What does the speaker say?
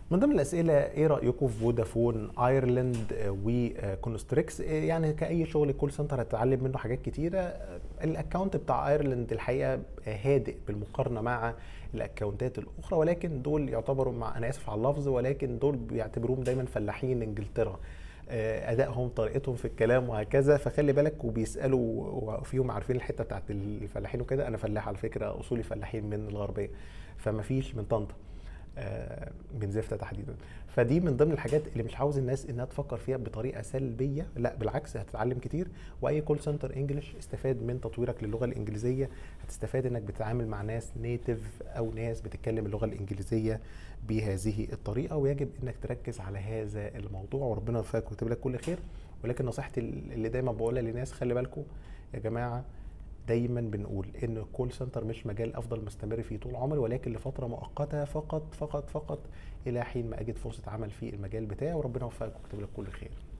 من ضمن الاسئله ايه رايكم في فودافون ايرلاند آه، وكونستريكس آه، يعني كاي شغل كول سنتر هتتعلم منه حاجات كتيره آه، الاكونت بتاع ايرلاند الحقيقه هادئ بالمقارنه مع الاكونتات الاخرى ولكن دول يعتبروا مع انا اسف على اللفظ ولكن دول بيعتبروهم دايما فلاحين انجلترا ادائهم طريقتهم في الكلام وهكذا فخلي بالك وبيسالوا وفيهم عارفين الحته بتاعت الفلاحين وكده انا فلاح على فكره اصولي فلاحين من الغربيه فما فيش من طنطا آه، من زفته تحديدا فدي من ضمن الحاجات اللي مش عاوز الناس انها تفكر فيها بطريقه سلبيه لا بالعكس هتتعلم كتير واي كول سنتر انجلش استفاد من تطويرك للغه الانجليزيه هتستفاد انك بتتعامل مع ناس نيتيف او ناس بتتكلم اللغه الانجليزيه بهذه الطريقه ويجب انك تركز على هذا الموضوع وربنا يوفقك ويكتب لك كل خير ولكن نصيحتي اللي دايما بقولها للناس خلي بالكم يا جماعه دايما بنقول ان الكول سنتر مش مجال افضل مستمر فيه طول عمري ولكن لفتره مؤقته فقط فقط فقط الى حين ما اجد فرصه عمل في المجال بتاعي وربنا يوفقك ويكتب لك كل خير